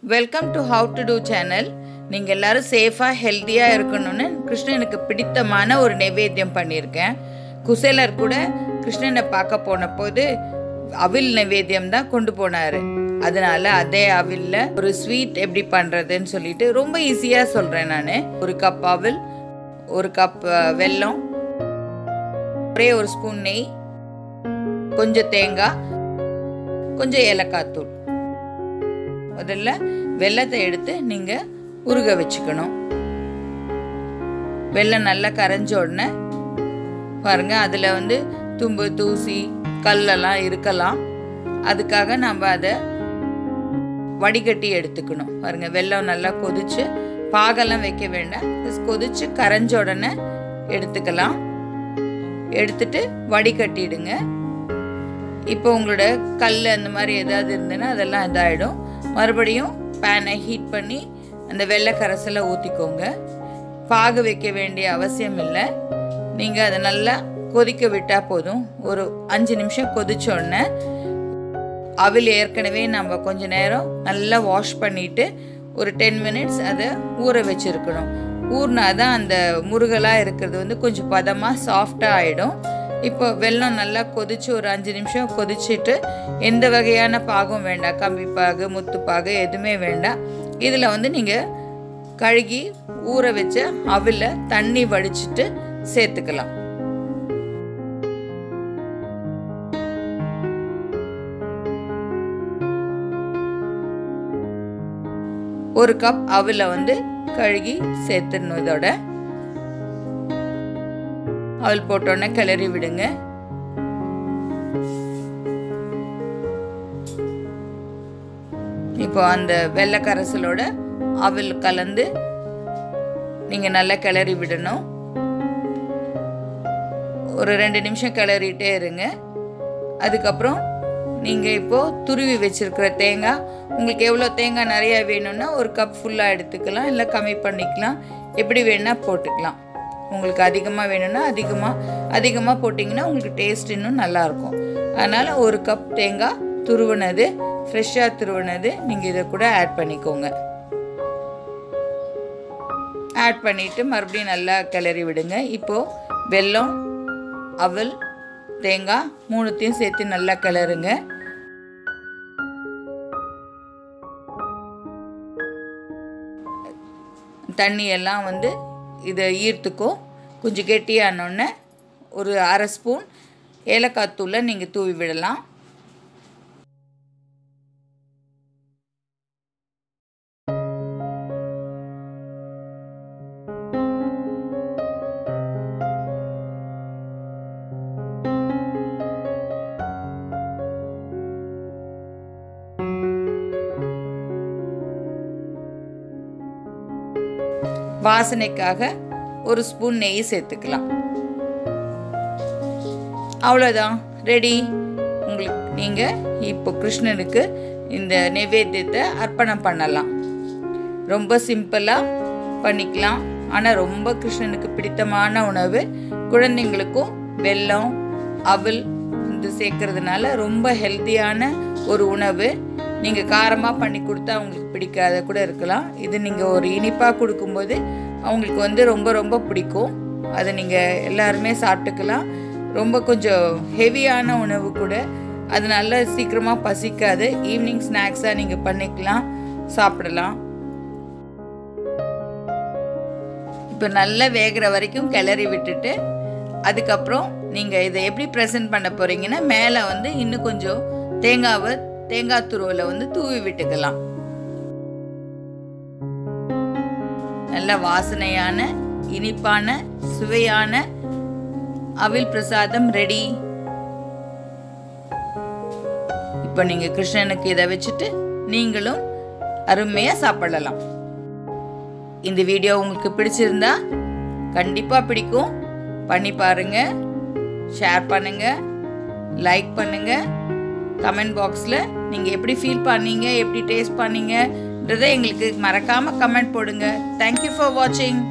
welcome to how to do channel நீங்கள் எல்லாரும் சேஃபாக ஹெல்த்தியாக இருக்கணும்னு கிருஷ்ணனுக்கு பிடித்தமான ஒரு நைவேத்தியம் பண்ணியிருக்கேன் குசேலர் கூட கிருஷ்ணனை பார்க்க போன போது அவில் நைவேத்தியம் தான் கொண்டு போனார் அதனால அதே அவில்ல ஒரு ஸ்வீட் எப்படி பண்ணுறதுன்னு சொல்லிட்டு ரொம்ப ஈஸியாக சொல்கிறேன் நான் ஒரு கப் அவில் ஒரு கப் வெல்லம் ஒரே ஒரு ஸ்பூன் நெய் கொஞ்சம் தேங்காய் கொஞ்சம் ஏலக்காய் தூள் முதல்ல வெள்ளத்தை எடுத்து நீங்கள் உருக வச்சுக்கணும் வெள்ளம் நல்லா கரைஞ்ச உடனே பாருங்க அதில் வந்து தும்பு தூசி கல்லெல்லாம் இருக்கலாம் அதுக்காக நம்ம அதை வடிகட்டி எடுத்துக்கணும் பாருங்க வெள்ளம் நல்லா கொதிச்சு பாகெல்லாம் வைக்க வேண்டாம் கொதிச்சு கரைஞ்ச உடனே எடுத்துக்கலாம் எடுத்துட்டு வடிகட்டிடுங்க இப்போ உங்களோட கல் அந்த மாதிரி ஏதாவது இருந்ததுன்னா அதெல்லாம் இதாகிடும் மறுபடியும் பேனை ஹீட் பண்ணி அந்த வெள்ளை கரைசலை ஊற்றிக்கோங்க பாகு வைக்க வேண்டிய அவசியம் இல்லை நீங்கள் அதை நல்லா கொதிக்க விட்டால் போதும் ஒரு அஞ்சு நிமிஷம் கொதிச்சோடனே அவில் ஏற்கனவே நம்ம கொஞ்ச நேரம் நல்லா வாஷ் பண்ணிவிட்டு ஒரு டென் மினிட்ஸ் அதை ஊற வச்சுருக்கணும் ஊறினா தான் அந்த முருகலாக இருக்கிறது வந்து கொஞ்சம் பதமாக சாஃப்டாக ஆகிடும் இப்போ வெல்லம் நல்லா கொதிச்சு ஒரு அஞ்சு நிமிஷம் கொதிச்சுட்டு எந்த வகையான பாகும் வேண்டாம் கம்பி பாகு முத்துப்பாகு எதுவுமே வேண்டாம் இதில் வந்து நீங்கள் கழுகி ஊற வச்ச அவில தண்ணி வடிச்சிட்டு சேர்த்துக்கலாம் ஒரு கப் அவில வந்து கழுகி சேர்த்துடணும் இதோட அவல் போட்டோன்னே கிளறி விடுங்க இப்போ அந்த வெள்ளை கரைசலோட அவல் கலந்து நீங்கள் நல்லா கிளறி விடணும் ஒரு ரெண்டு நிமிஷம் கிளறிட்டே இருங்க அதுக்கப்புறம் நீங்கள் இப்போது துருவி வச்சுருக்கிற தேங்காய் உங்களுக்கு எவ்வளோ தேங்காய் நிறையா வேணும்னா ஒரு கப் ஃபுல்லாக எடுத்துக்கலாம் இல்லை கம்மி பண்ணிக்கலாம் எப்படி வேணால் போட்டுக்கலாம் உங்களுக்கு அதிகமாக வேணும்னா அதிகமாக அதிகமாக போட்டிங்கன்னா உங்களுக்கு டேஸ்ட் இன்னும் நல்லாயிருக்கும் அதனால் ஒரு கப் தேங்காய் துருவினது ஃப்ரெஷ்ஷாக துருவினது நீங்கள் இதை கூட ஆட் பண்ணிக்கோங்க ஆட் பண்ணிவிட்டு மறுபடியும் நல்லா கிளறி விடுங்க இப்போது வெல்லம் அவல் தேங்காய் மூணுத்தையும் சேர்த்து நல்லா கிளறுங்க தண்ணியெல்லாம் வந்து இதை ஈர்த்துக்கும் கொஞ்சம் கெட்டியானோடனே ஒரு அரை ஸ்பூன் ஏலக்காய் தூளை நீங்கள் தூவி விடலாம் வாசனைக்காக ஒரு ஸ்பூன் நெய் சேர்த்துக்கலாம் அவ்வளோதான் ரெடி உங்களுக்கு நீங்கள் இப்போ கிருஷ்ணனுக்கு இந்த நைவேத்தியத்தை அர்ப்பணம் பண்ணலாம் ரொம்ப சிம்பிளாக பண்ணிக்கலாம் ஆனால் ரொம்ப கிருஷ்ணனுக்கு பிடித்தமான உணவு குழந்தைங்களுக்கும் வெல்லம் அவல் இது சேர்க்கறதுனால ரொம்ப ஹெல்த்தியான ஒரு உணவு நீங்கள் காரமாக பண்ணி கொடுத்தா அவங்களுக்கு பிடிக்காத கூட இருக்கலாம் இது நீங்கள் ஒரு இனிப்பாக கொடுக்கும்போது அவங்களுக்கு வந்து ரொம்ப ரொம்ப பிடிக்கும் அதை நீங்கள் எல்லாருமே சாப்பிட்டுக்கலாம் ரொம்ப கொஞ்சம் ஹெவியான உணவு கூட அது நல்லா சீக்கிரமாக பசிக்காது ஈவினிங் ஸ்நாக்ஸாக நீங்கள் பண்ணிக்கலாம் சாப்பிடலாம் இப்போ நல்லா வேகிற வரைக்கும் கிளறி விட்டுட்டு அதுக்கப்புறம் நீங்கள் இதை எப்படி ப்ரெசென்ட் பண்ண போகிறீங்கன்னா மேலே வந்து இன்னும் கொஞ்சம் தேங்காவை தேங்காய் துருவலை வந்து தூவி விட்டுக்கலாம் நல்ல வாசனையான இனிப்பான சுவையான அவில் பிரசாதம் ரெடி இப்போ நீங்க கிருஷ்ணனுக்கு இதை வச்சுட்டு நீங்களும் அருமையா சாப்பிடலாம் இந்த வீடியோ உங்களுக்கு பிடிச்சிருந்தா கண்டிப்பா பிடிக்கும் பண்ணி பாருங்க ஷேர் பண்ணுங்க லைக் பண்ணுங்க கமெண்ட் பாக்ஸில் நீங்கள் எப்படி ஃபீல் பண்ணீங்க எப்படி டேஸ்ட் பண்ணீங்கன்றதை எங்களுக்கு மறக்காமல் கமெண்ட் போடுங்க தேங்க்யூ ஃபார் வாட்சிங்